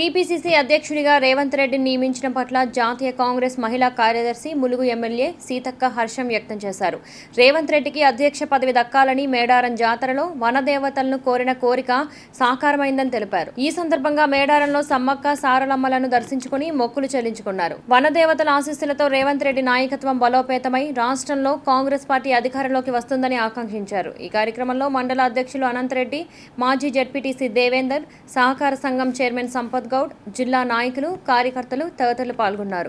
TPCC అధ్యక్షుడిగా రేవంత్ రెడ్డిని నియమించడం పట్ల జాతీయ కాంగ్రెస్ మహిళా కార్యదర్శి ములుగు ఎమ్మెల్యే సీతక్క హర్షం వ్యక్తం చేశారు రేవంత్ రెడ్డికి అధ్యక్ష పదవి దక్కాలని మేడారం జాతరలో వనదేవతలను కోరిన కోరిక సాకారమైందని తెలిపారు ఈ సందర్భంగా మేడారంలో సమ్మక్క సారలమ్మలను దర్శించుకుని మొక్కులు చెల్లించుకున్నారు వనదేవతల ఆశీస్సులతో రేవంత్ రెడ్డి నాయకత్వం బలోపేతమై రాష్ట్రంలో కాంగ్రెస్ పార్టీ అధికారంలోకి వస్తుందని ఆకాంక్షించారు ఈ కార్యక్రమంలో మండల అధ్యక్షులు అనంతరెడ్డి మాజీ జడ్పీటీసీ దేవేందర్ సహకార సంఘం చైర్మన్ సంపత్ గౌడ్ జిల్లా నాయకులు కార్యకర్తలు తదితరులు పాల్గొన్నారు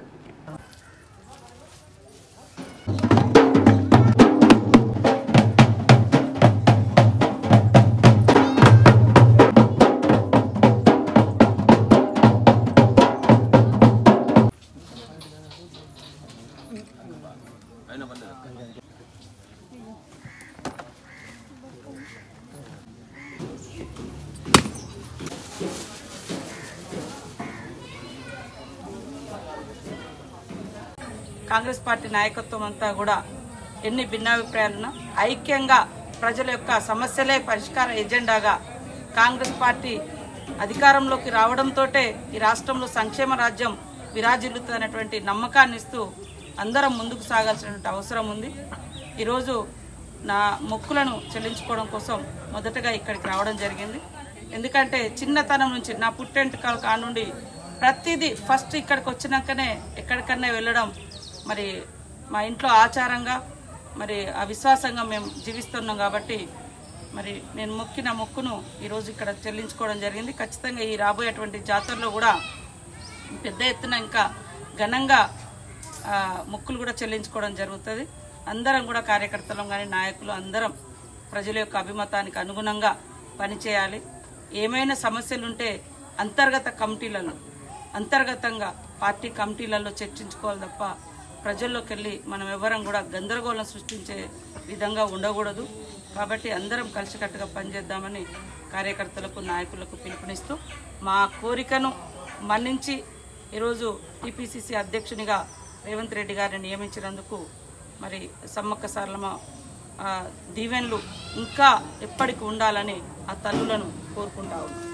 కాంగ్రెస్ పార్టీ నాయకత్వం అంతా కూడా ఎన్ని భిన్నాభిప్రాయాలున్నా ఐక్యంగా ప్రజల యొక్క సమస్యలే పరిష్కార ఎజెండాగా కాంగ్రెస్ పార్టీ అధికారంలోకి రావడంతో ఈ రాష్ట్రంలో సంక్షేమ రాజ్యం విరాజిల్లుతున్నటువంటి నమ్మకాన్ని ఇస్తూ అందరం ముందుకు సాగాల్సినటువంటి అవసరం ఉంది ఈరోజు నా మొక్కులను చెల్లించుకోవడం కోసం మొదటగా ఇక్కడికి రావడం జరిగింది ఎందుకంటే చిన్నతనం నుంచి నా పుట్టెంటుకల కానుండి ప్రతిదీ ఫస్ట్ ఇక్కడికి వచ్చినాకనే ఎక్కడికన్నా వెళ్ళడం మరి మా ఇంట్లో ఆచారంగా మరి ఆ విశ్వాసంగా మేము జీవిస్తున్నాం కాబట్టి మరి నేను మొక్కిన మొక్కును ఈరోజు ఇక్కడ చెల్లించుకోవడం జరిగింది ఖచ్చితంగా ఈ రాబోయేటువంటి జాతరలో కూడా పెద్ద ఎత్తున ఇంకా ఘనంగా ఆ, మొక్కులు కూడా చెల్లించుకోవడం జరుగుతుంది అందరం కూడా కార్యకర్తలం కానీ నాయకులు అందరం ప్రజల యొక్క అభిమతానికి అనుగుణంగా పనిచేయాలి ఏమైనా సమస్యలు ఉంటే అంతర్గత కమిటీలలో అంతర్గతంగా పార్టీ కమిటీలలో చర్చించుకోవాలి తప్ప ప్రజల్లోకి వెళ్ళి మనం ఎవరం కూడా గందరగోళం సృష్టించే విధంగా ఉండకూడదు కాబట్టి అందరం కలిసికట్టుగా పనిచేద్దామని కార్యకర్తలకు నాయకులకు పిలుపునిస్తూ మా కోరికను మన్నించి ఈరోజు టీపీసీసీ అధ్యక్షునిగా రేవంత్ రెడ్డి గారిని నియమించినందుకు మరి సమ్మక్క సారలమ్మ ఆ, దీవెనలు ఇంకా ఎప్పటికి ఉండాలని ఆ తల్లులను కోరుకుంటా ఉన్నాను